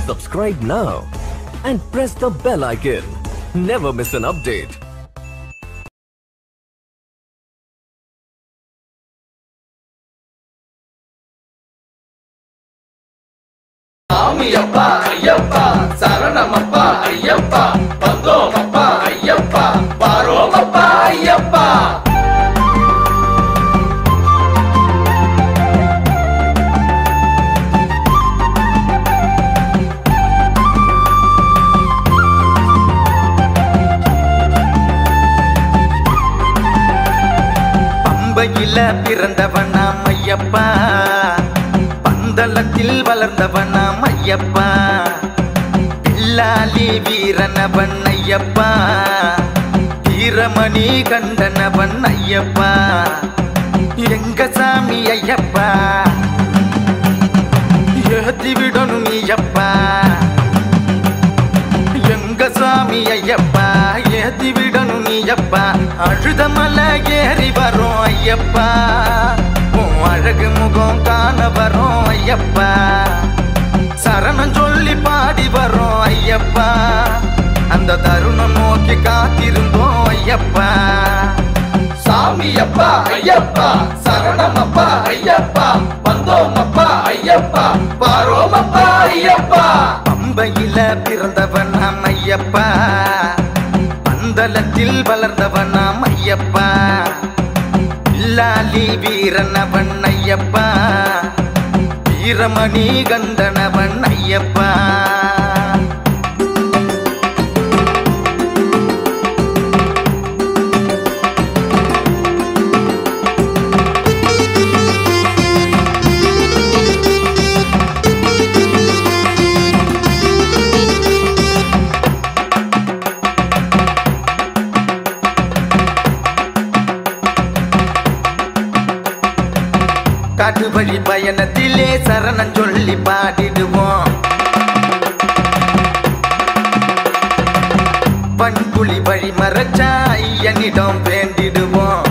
Subscribe now and press the bell icon. Never miss an update. சாமியப்பா Ayyappa சரணமப்பா Ayyappa வந்தோமப்பா Ayyappa பாரோமப்பா Ayyappa பம்பையில பிறந்தவனாம் Ayyappa பந்தளத்தில் வளர்ந்தவனாம் Ayyappa பில்லாலி வீரனவன் Ayyappa Veeramani கண்டனவன் Ayyappa எங்க சாமி ஐயப்பா ஏத்தி விடணும் நீயப்பா எங்க சாமி ஐயப்பா ஏத்தி விடணும் நீயப்பா அழுத மலை ஏறி வரும் ஐயப்பா உன் அழகு முகம் காண வரும் ஐயப்பா சரணம் சொல்லி பாடி வரும் ஐயப்பா அந்த தருணம் நோக்கி காத்திருந்தோம் ஐயப்பா சாமியப்பா ஐயப்பா சரணமப்பா ஐயப்பா வந்தோமப்பா ஐயப்பா பாரோமப்பா ஐயப்பா பம்பையில பிறந்தவனாம் ஐயப்பா பந்தளத்தில் வளர்ந்தவனாம் ஐயப்பா இல்லாலி வீரனவன் ஐயப்பா வீரமணி கண்டனவன் ஐயப்பா காட்டு வழி பயணத்திலே சரணம் சொல்லி பாடிடுவோம் பண்புலி வழி மறைச்சா ஐயனிடம் வேண்டிடுவோம்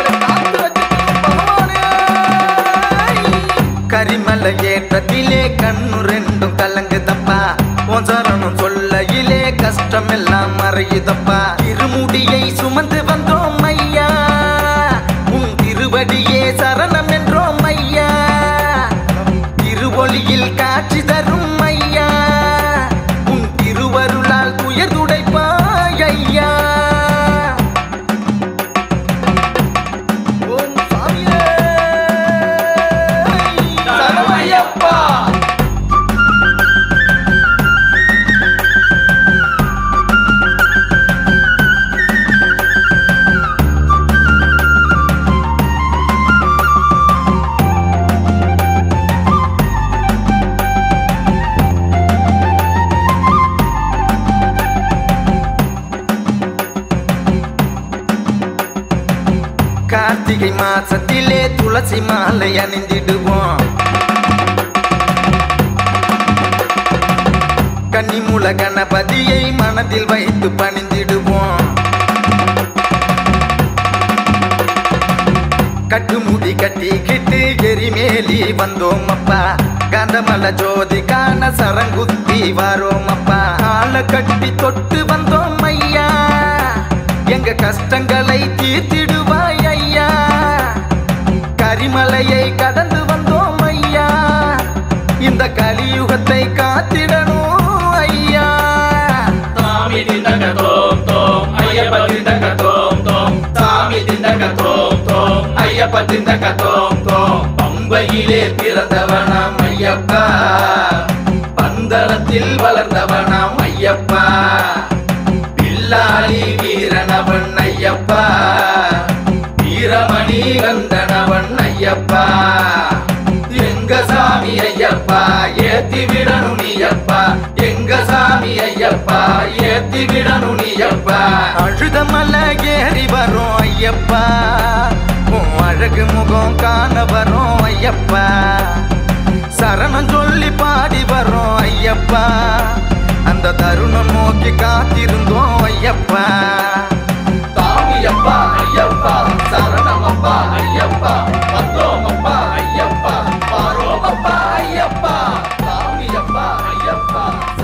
கரிமலை ஏற்றத்திலே கண்ணு ரெண்டும் கலங்குதப்பா உன் சரணம் சொல்லையிலே கஷ்டம் எல்லாம் மறையுதப்பா இருமுடியை சுமந்து வந்தோம் ஐயா உன் திருவடியே சரணம் என்றோம் ஐயா திருவொளியில் காட்சி தரும் ஐயா உன் திருவருளால் துயர் துடைப்பாய் ஐயா ஓம் சாமியே சரணமையப்பா கார்த்திகை மாசத்திலே துளசி மாலை அணிந்திடுவோம் கன்னிமுல கணபதியை மனதில் வைத்து பணிந்திடுவோம் கட்டுமுடி கட்டிக்கிட்டு எரிமேலி வந்தோம் அப்பா கந்தமல ஜோதி காண சரங்குத்தி வாரோம் அப்பா ஆளை கட்டி தொட்டு வந்தோம் ஐயா எங்க கஷ்டங்களை தீர்த்திடுவாய் ஐயா கரிமலையை கடந்து வந்தோம் ஐயா இந்த கலியுகத்தை காத்திடணும் ஐயா சாமி திண்டக தோம் தோம் ஐயப்ப திண்டக தோம் தோம் சாமி திண்டக தோம் தோம் ஐயப்ப திண்டக தோம் தோம் பம்பையிலே பிறந்தவனாம் ஐயப்பா பந்தளத்தில் வளர்ந்தவனாம் ஐயப்பா பில்லாளி வீரனவன் ஐயப்பா வீரமணி கந்தனவன் ஐயப்பா எங்க சாமி ஐயப்பா ஏத்தி விடணும் நீயப்பா எங்க சாமி ஐயப்பா ஏத்தி விடணும் நீயப்பா அழுத மலை ஏறி வரும் ஐயப்பா உன் அழகு முகம் காண வரும் ஐயப்பா சரணம் சொல்லி பாடி வரும் ஐயப்பா அந்த தருணம் நோக்கி காத்திருந்தோம் ஐயப்பா சாமியப்பா ஐயப்பா சரணமப்பா ஐயப்பா வந்தோமப்பா ஐயப்பா பாரோமப்பா ஐயப்பா சாமியப்பா ஐயப்பா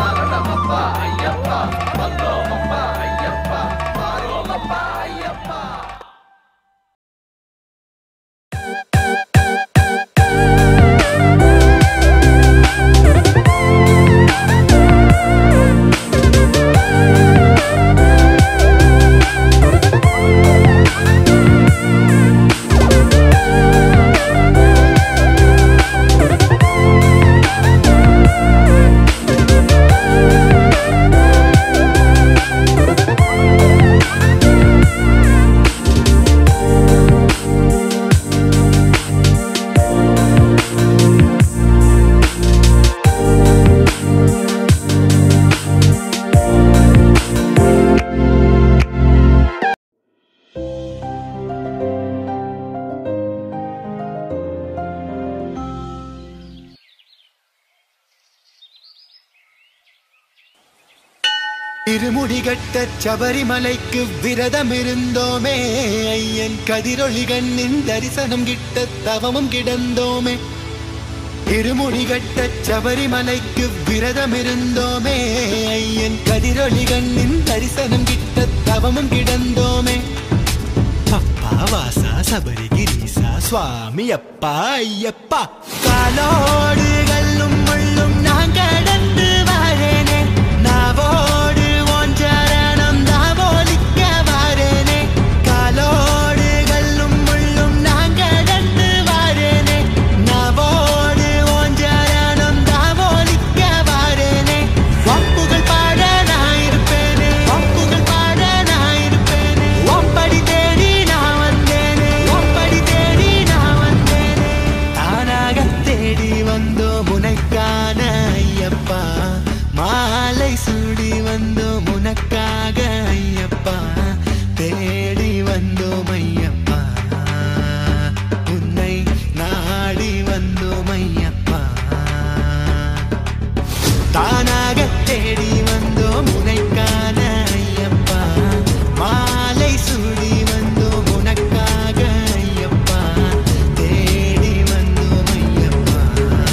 இருமுடிகட்ட சபரிமலைக்கு விரதம் இருந்தோமே ஐயன் கதிரொளி கண்ணின் தரிசனம் கிட்ட தவமும் கிடந்தோமே இருமுடிகட்ட சபரிமலைக்கு விரதம் இருந்தோமே ஐயன் கதிரொளி கண்ணின் தரிசனம் கிட்ட தவமும் கிடந்தோமே அப்பா வாசா சபரி கிரீசா சுவாமி அப்பா ஐயப்பா காலோடு கல்லும் முள்ளும் நான் கடந்து வரேனே நாவோடு உன் சரணம் தாவோலிக்க வரேனே காலோடு கல்லும் முள்ளும் நான் கடந்து வரேனே நாவோடு உன் சரணம் தாவோலிக்க வரேனே வம்புகள் பாட நான் இருப்பேனே வம்புகள் பாட நான் இருப்பேனே ஒம்படி தேடி நான் வந்தேனே ஒம்படி தேடி நான் வந்தேனே தானாக தேடி வந்தோம் உனக்கான ஐயப்பா மாலை சூடி வந்தோம் உனக்காக ஐயப்பா தேடி வந்தோம் ஐயப்பா உன்னை நாடி வந்தோம் ஐயப்பா தானாக தேடி வந்தோம் உனைக்கான ஐயப்பா மாலை சூடி வந்தோம் உனக்காக ஐயப்பா தேடி வந்தோம் ஐயப்பா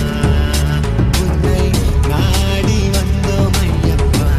உன்னை நாடி வந்தோம் ஐயப்பா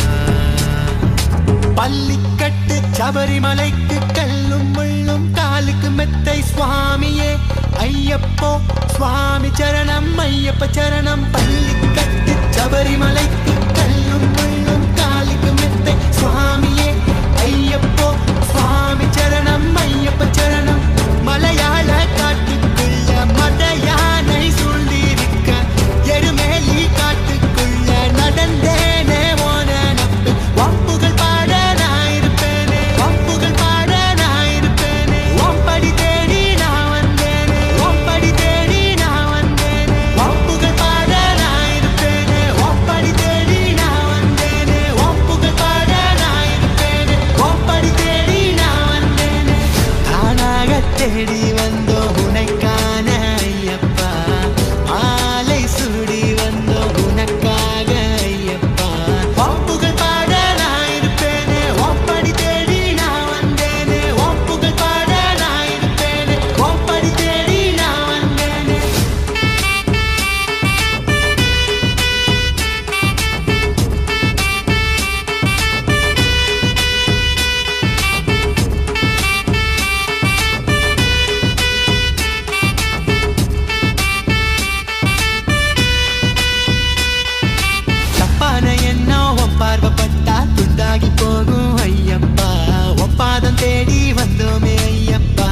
பள்ளிக்கட்டு சபரிமலைக்கு கல்லும் முள்ளும் காலுக்கு மெத்தை சுவாமியே ஐயப்போ சுவாமி சரணம் ஐயப்ப சரணம் பள்ளிக்கட்டு சபரிமலைக்கு கல்லும் முள்ளும் காலுக்கு மெத்தை சுவாமியே ஐயப்போ சுவாமி சரணம் ஐயப்ப சரணம் மலையாள காட்டுக்குள்ள மத யானை சூழ்ந்திருக்க எருமேலி காட்டுக்குள்ள நடந்தேனே ஓன நப்பு வம்புகள் பாட நான் இருப்பேனே வம்புகள் பாட நான் இருப்பேனே ஒம்படி தேடி நான் வந்தேனே ஒம்படி தேடி நான் வந்தேனே வம்புகள் பாட நான் இருப்பேனே ஒம்படி தேடி நான் வந்தேனே வம்புகள் பாட நான் இருப்பேனே ஒம்படி தேடி நான் வந்தேனே தானாக தேடி வந்தோம் உனைக்கான ஐயப்பா மாலை சூடி வந்தோம் உனக்காக ஐயப்பா வம்புகள் பாட நான் இருப்பேனே ஒம்படி தேடி நான் வந்தேனே வம்புகள் பாட நான் இருப்பேனே ஒம்படி தேடி நான் வந்தேனே தப்பான எண்ணம் உன் பார்வைப்பட்டா துண்டாகி போகும் ஐயப்பா ஒப்பாதம் தேடி வந்தோமே ஐயப்பா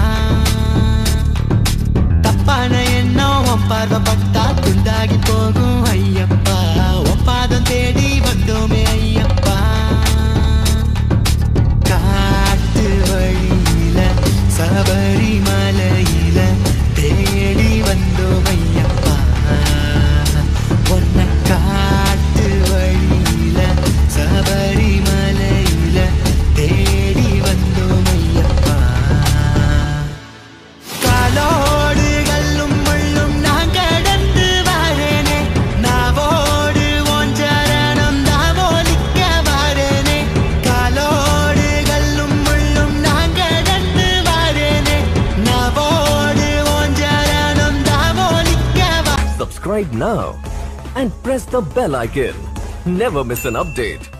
தப்பான எண்ணம் உன் பார்வைப்பட்டா துண்டாகி போகும் ஐயப்பா ஒப்பாதம் தேடி வந்தோமே ஐயப்பா காட்டு வழியில சபரிமலையில தேடி வந்தோம் ஐயப்பா உன்னை காட்டு வழியில சபரிமலையில தேடி வந்தோம் ஐயப்பா காலோடு கல்லும் முள்ளும் நான் கடந்து வரேனே நாவோடு உன் சரணம் தாவோலிக்க வரேனே காலோடு கல்லும் முள்ளும் நான் கடந்து வரேனே நாவோடு உன் சரணம் தாவோலிக்க வ Subscribe now and press the bell icon. Never miss an update.